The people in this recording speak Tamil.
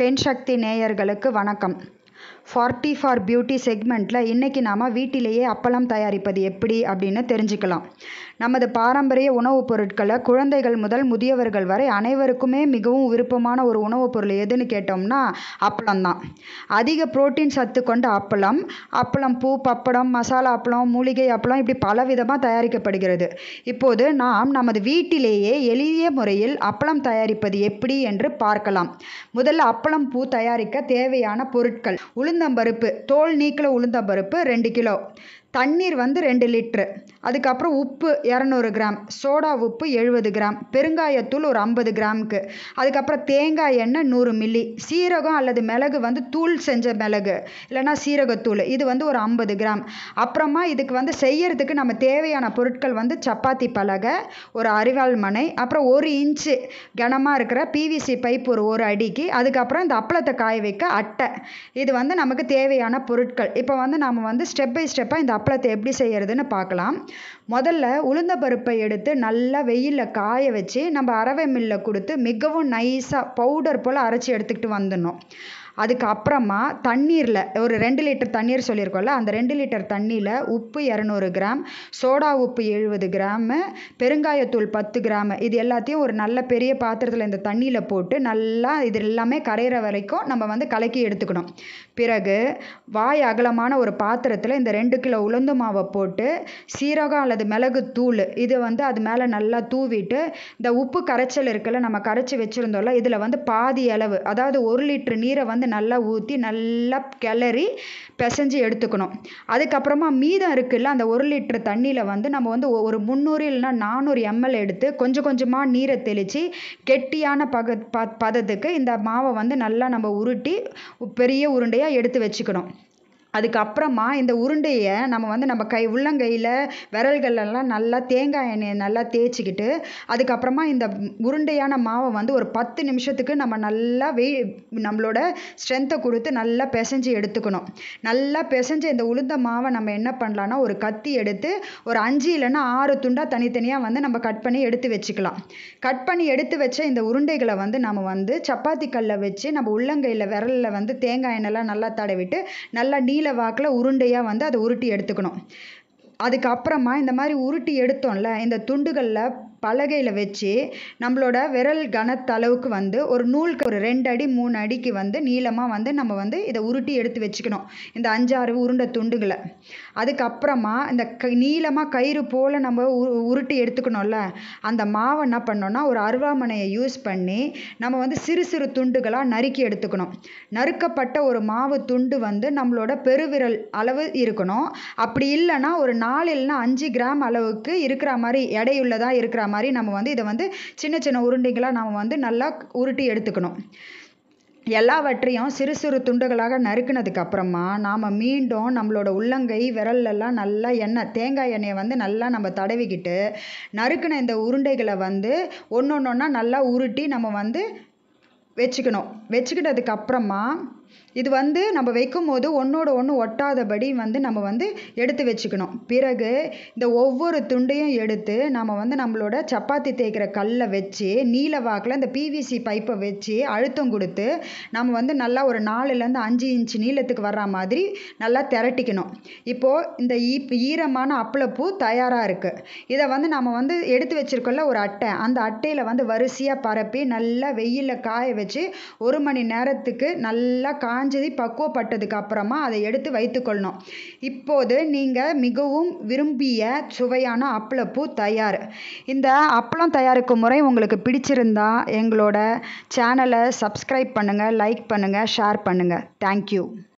பெண் சக்தி நேயர்களுக்கு வணக்கம் ஃபார்ட்டி ஃபார் பியூட்டி செக்மெண்ட்டில் இன்றைக்கி நாம் வீட்டிலேயே அப்பளம் தயாரிப்பது எப்படி அப்படின்னு தெரிஞ்சுக்கலாம் நமது பாரம்பரிய உணவுப் பொருட்களை குழந்தைகள் முதல் முதியவர்கள் வரை அனைவருக்குமே மிகவும் விருப்பமான ஒரு உணவுப் பொருள் எதுன்னு கேட்டோம்னா அப்பளம் தான் அதிக புரோட்டீன் சத்து கொண்ட அப்பளம் அப்பளம் பூ பப்படம் மசாலா அப்பளம் மூலிகை அப்பளம் இப்படி பல விதமாக தயாரிக்கப்படுகிறது இப்போது நாம் நமது வீட்டிலேயே எளிய முறையில் அப்பளம் தயாரிப்பது எப்படி என்று பார்க்கலாம் முதல்ல அப்பளம் பூ தயாரிக்க தேவையான பொருட்கள் உளுந்தம்பருப்பு தோல் நீக்கில் உளுந்தம்பருப்பு ரெண்டு கிலோ தண்ணீர் வந்து ரெண்டு லிட்ரு அதுக்கப்புறம் உப்பு இரநூறு கிராம் சோடா உப்பு எழுபது கிராம் பெருங்காயத்தூள் ஒரு ஐம்பது கிராமுக்கு அதுக்கப்புறம் தேங்காய் எண்ணெய் நூறு மில்லி சீரகம் அல்லது மிளகு வந்து தூள் செஞ்ச மிளகு இல்லைன்னா சீரகத்தூள் இது வந்து ஒரு ஐம்பது கிராம் அப்புறமா இதுக்கு வந்து செய்யறதுக்கு நம்ம தேவையான பொருட்கள் வந்து சப்பாத்தி பலகை ஒரு அரிவாள் மனை அப்புறம் ஒரு இன்ச்சு கனமாக இருக்கிற பிவிசி பைப் ஒரு ஒரு அடிக்கு அதுக்கப்புறம் இந்த அப்பளத்தை காய வைக்க அட்டை இது வந்து நமக்கு தேவையான பொருட்கள் இப்போ வந்து நம்ம வந்து ஸ்டெப் பை ஸ்டெப்பாக இந்த அப்பளத்தை எப்படி செய்யறதுன்னு பார்க்கலாம் முதல்ல உளுந்த பருப்பை எடுத்து நல்லா வெயிலில் காய வச்சு நம்ம அரவை மில்லில் கொடுத்து மிகவும் நைஸாக பவுடர் போல் அரைச்சி எடுத்துக்கிட்டு வந்துடணும் அதுக்கப்புறமா தண்ணீரில் ஒரு ரெண்டு லிட்டர் தண்ணீர் சொல்லியிருக்கோம்ல அந்த ரெண்டு லிட்டர் தண்ணியில் உப்பு இரநூறு கிராம் சோடா உப்பு எழுபது கிராமு பெருங்காயத்தூள் பத்து கிராமு இது எல்லாத்தையும் ஒரு நல்ல பெரிய பாத்திரத்தில் இந்த தண்ணியில் போட்டு நல்லா இது எல்லாமே கரையிற வரைக்கும் நம்ம வந்து கலக்கி எடுத்துக்கணும் பிறகு வாய் அகலமான ஒரு பாத்திரத்தில் இந்த ரெண்டு கிலோ உளுந்து மாவை போட்டு சீரகம் அல்லது மிளகு தூள் இது வந்து அது மேலே நல்லா தூவிட்டு இந்த உப்பு கரைச்சல் இருக்குல்ல நம்ம கரைச்சி வச்சுருந்தோம்ல இதில் வந்து பாதி அளவு அதாவது ஒரு லிட்டர் நீரை வந்து நல்லா ஊற்றி நல்லா கிளறி பிசைஞ்சு எடுத்துக்கணும் அதுக்கப்புறமா மீதம் இருக்குல்ல அந்த ஒரு லிட்டர் தண்ணியில் வந்து நம்ம வந்து ஒரு முந்நூறு இல்லைன்னா நானூறு எம்எல் எடுத்து கொஞ்சம் கொஞ்சமாக நீரை தெளித்து கெட்டியான பக ப பதத்துக்கு இந்த மாவை வந்து நல்லா நம்ம உருட்டி பெரிய உருண்டையாக எடுத்து வச்சுக்கணும் அதுக்கப்புறமா இந்த உருண்டையை நம்ம வந்து நம்ம கை உள்ளங்கையில் விரல்களெல்லாம் நல்லா தேங்காய் எண்ணெயை நல்லா தேய்ச்சிக்கிட்டு அதுக்கப்புறமா இந்த உருண்டையான மாவை வந்து ஒரு பத்து நிமிஷத்துக்கு நம்ம நல்லா வெய் நம்மளோட ஸ்ட்ரென்த்தை கொடுத்து நல்லா பிசைஞ்சு எடுத்துக்கணும் நல்லா பிசைஞ்ச இந்த உளுந்த மாவை நம்ம என்ன பண்ணலான்னா ஒரு கத்தி எடுத்து ஒரு அஞ்சு இல்லைன்னா ஆறு துண்டாக தனித்தனியாக வந்து நம்ம கட் பண்ணி எடுத்து வச்சுக்கலாம் கட் பண்ணி எடுத்து வச்ச இந்த உருண்டைகளை வந்து நம்ம வந்து சப்பாத்தி கல்லை வச்சு நம்ம உள்ளங்கையில் விரலில் வந்து தேங்காய் எண்ணெய்லாம் நல்லா தடவிட்டு நல்லா நீ நீல வாக்கில் உருண்டையாக வந்து அதை உருட்டி எடுத்துக்கணும் அதுக்கப்புறமா இந்த மாதிரி உருட்டி எடுத்தோம்ல இந்த துண்டுகளில் பலகையில் வச்சு நம்மளோட விரல் கனத்தளவுக்கு வந்து ஒரு நூலுக்கு ஒரு ரெண்டு அடி மூணு அடிக்கு வந்து நீளமாக வந்து நம்ம வந்து இதை உருட்டி எடுத்து வச்சுக்கணும் இந்த அஞ்சாறு உருண்டை துண்டுகளை அதுக்கப்புறமா இந்த க நீளமாக கயிறு போல் நம்ம உ உருட்டி எடுத்துக்கணும்ல அந்த மாவை என்ன பண்ணோன்னா ஒரு அருவாமனையை யூஸ் பண்ணி நம்ம வந்து சிறு சிறு துண்டுகளாக நறுக்கி எடுத்துக்கணும் நறுக்கப்பட்ட ஒரு மாவு துண்டு வந்து நம்மளோட பெருவிரல் அளவு இருக்கணும் அப்படி இல்லைன்னா ஒரு நாலு இல்லைன்னா அஞ்சு கிராம் அளவுக்கு இருக்கிற மாதிரி எடையுள்ளதாக இருக்கிற மாதிரி நம்ம வந்து இதை வந்து சின்ன சின்ன உருண்டைகளாக நம்ம வந்து நல்லா உருட்டி எடுத்துக்கணும் எல்லாவற்றையும் சிறு சிறு துண்டுகளாக நறுக்கினதுக்கு அப்புறமா நாம் மீண்டும் நம்மளோட உள்ளங்கை விரல்லெல்லாம் நல்லா எண்ணெய் தேங்காய் எண்ணெயை வந்து நல்லா நம்ம தடவிக்கிட்டு நறுக்கின இந்த உருண்டைகளை வந்து ஒன்று ஒன்று ஒன்றா நல்லா உருட்டி நம்ம வந்து வச்சுக்கணும் வச்சுக்கிட்டதுக்கு அப்புறமா இது வந்து நம்ம வைக்கும் போது ஒன்றோட ஒன்று ஒட்டாதபடி வந்து நம்ம வந்து எடுத்து வச்சுக்கணும் பிறகு இந்த ஒவ்வொரு துண்டையும் எடுத்து நம்ம வந்து நம்மளோட சப்பாத்தி தேய்க்கிற கல்லை வச்சு நீல வாக்கில் இந்த பிவிசி பைப்பை வச்சு அழுத்தம் கொடுத்து நம்ம வந்து நல்லா ஒரு நாலுலேருந்து அஞ்சு இன்ச்சு நீளத்துக்கு வர்ற மாதிரி நல்லா திரட்டிக்கணும் இப்போது இந்த ஈ ஈரமான அப்பளப்பூ தயாராக இருக்குது இதை வந்து நம்ம வந்து எடுத்து வச்சுருக்கோம்ல ஒரு அட்டை அந்த அட்டையில் வந்து வரிசையாக பரப்பி நல்லா வெயிலில் காய வச்சு ஒரு மணி நேரத்துக்கு நல்லா காஞ்சது பக்குவப்பட்டதுக்கு அப்புறமா அதை எடுத்து வைத்துக்கொள்ளணும் இப்போது நீங்கள் மிகவும் விரும்பிய சுவையான அப்பளப்பூ தயார் இந்த அப்பளம் தயாரிக்கும் முறை உங்களுக்கு பிடிச்சிருந்தா எங்களோட சேனலை சப்ஸ்கிரைப் பண்ணுங்கள் லைக் பண்ணுங்கள் ஷேர் பண்ணுங்கள் தேங்க்யூ